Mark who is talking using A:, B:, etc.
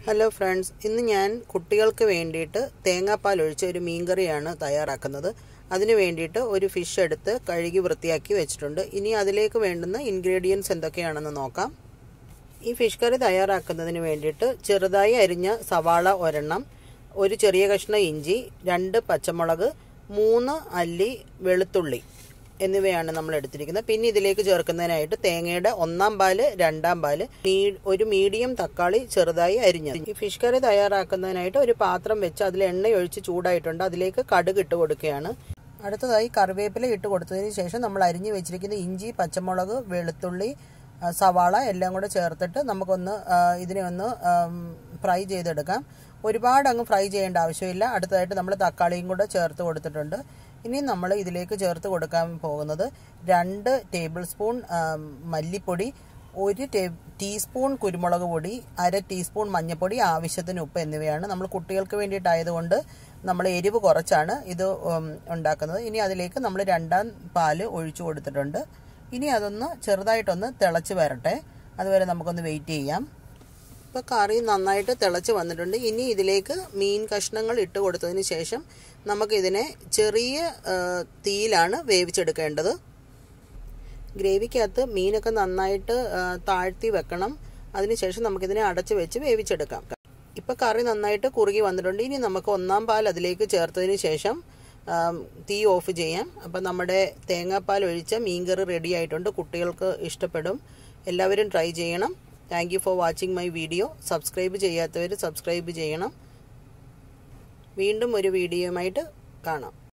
A: hello friends ഇന്ന് ഞാൻ കുട്ടികൾക്ക് വേണ്ടിയിട്ട് തേങ്ങാപ്പാൽ ഒഴിച്ച ഒരു മീൻകറിയാണ് തയ്യാറാക്കുന്നത് അതിന് വേണ്ടിയിട്ട് ഒരു ഫിഷ് എടുത്ത് കഴുകി വൃത്തിയാക്കി വെച്ചിട്ടുണ്ട് ഇനി അതിലേക്ക് വേണ്ടുന്ന ഇൻഗ്രീഡിയൻസ് എന്തൊക്കെയാണെന്ന് നോക്കാം ഈ ഫിഷ് കറി തയ്യാറാക്കുന്നതിന് വേണ്ടിയിട്ട് ചെറുതായി അരിഞ്ഞ സവാള ഒരെണ്ണം ഒരു ചെറിയ കഷ്ണം ഇഞ്ചി രണ്ട് പച്ചമുളക് മൂന്ന് അല്ലി വെളുത്തുള്ളി എന്നിവയാണ് നമ്മൾ എടുത്തിരിക്കുന്നത് പിന്നെ ഇതിലേക്ക് ചേർക്കുന്നതിനായിട്ട് തേങ്ങയുടെ ഒന്നാം പാല് രണ്ടാം പാല് ഒരു മീഡിയം തക്കാളി ചെറുതായി അരിഞ്ഞത് ഈ ഫിഷ് കറി തയ്യാറാക്കുന്നതിനായിട്ട് ഒരു പാത്രം വെച്ച് അതിൽ എണ്ണ ഒഴിച്ച് ചൂടായിട്ടുണ്ട് അതിലേക്ക് കടുക് ഇട്ട് കൊടുക്കുകയാണ് അടുത്തതായി കറിവേപ്പില ഇട്ട് കൊടുത്തതിന് ശേഷം നമ്മൾ അരിഞ്ഞു വെച്ചിരിക്കുന്ന ഇഞ്ചി പച്ചമുളക് വെളുത്തുള്ളി സവാള എല്ലാം കൂടെ ചേർത്തിട്ട് നമുക്കൊന്ന് ഇതിനെ ഒന്ന് ഫ്രൈ ചെയ്തെടുക്കാം ഒരുപാട് അങ്ങ് ഫ്രൈ ചെയ്യേണ്ട ആവശ്യമില്ല അടുത്തതായിട്ട് നമ്മൾ തക്കാളിയും കൂടെ ചേർത്ത് കൊടുത്തിട്ടുണ്ട് ഇനി നമ്മൾ ഇതിലേക്ക് ചേർത്ത് കൊടുക്കാൻ പോകുന്നത് രണ്ട് ടേബിൾ സ്പൂൺ മല്ലിപ്പൊടി ഒരു ടീസ്പൂൺ കുരുമുളക് പൊടി അര ടീസ്പൂൺ മഞ്ഞൾപ്പൊടി ആവശ്യത്തിന് ഉപ്പ് എന്നിവയാണ് നമ്മൾ കുട്ടികൾക്ക് വേണ്ടിയിട്ടായതുകൊണ്ട് നമ്മൾ എരിവ് കുറച്ചാണ് ഇത് ഉണ്ടാക്കുന്നത് ഇനി അതിലേക്ക് നമ്മൾ രണ്ടാം പാല് ഒഴിച്ചു കൊടുത്തിട്ടുണ്ട് ഇനി അതൊന്ന് ചെറുതായിട്ടൊന്ന് തിളച്ച് വരട്ടെ അതുവരെ നമുക്കൊന്ന് വെയിറ്റ് ചെയ്യാം ഇപ്പോൾ കറി നന്നായിട്ട് തിളച്ച് വന്നിട്ടുണ്ട് ഇനി ഇതിലേക്ക് മീൻ കഷ്ണങ്ങൾ ഇട്ട് കൊടുത്തതിന് ശേഷം നമുക്കിതിനെ ചെറിയ തീയിലാണ് വേവിച്ചെടുക്കേണ്ടത് ഗ്രേവിക്കകത്ത് മീനൊക്കെ നന്നായിട്ട് താഴ്ത്തി വെക്കണം അതിനുശേഷം നമുക്കിതിനെ അടച്ച് വെച്ച് വേവിച്ചെടുക്കാം ഇപ്പോൾ കറി നന്നായിട്ട് കുറുകി വന്നിട്ടുണ്ട് ഇനി നമുക്ക് ഒന്നാം പാൽ അതിലേക്ക് ചേർത്തതിന് ശേഷം തീ ഓഫ് ചെയ്യാം അപ്പം നമ്മുടെ തേങ്ങാപ്പാൽ ഒഴിച്ച മീൻകറി റെഡി ആയിട്ടുണ്ട് കുട്ടികൾക്ക് ഇഷ്ടപ്പെടും എല്ലാവരും ട്രൈ ചെയ്യണം thank you for watching my video subscribe ചെയ്യാത്തവർ സബ്സ്ക്രൈബ് ചെയ്യണം വീണ്ടും ഒരു വീഡിയോയുമായിട്ട് കാണാം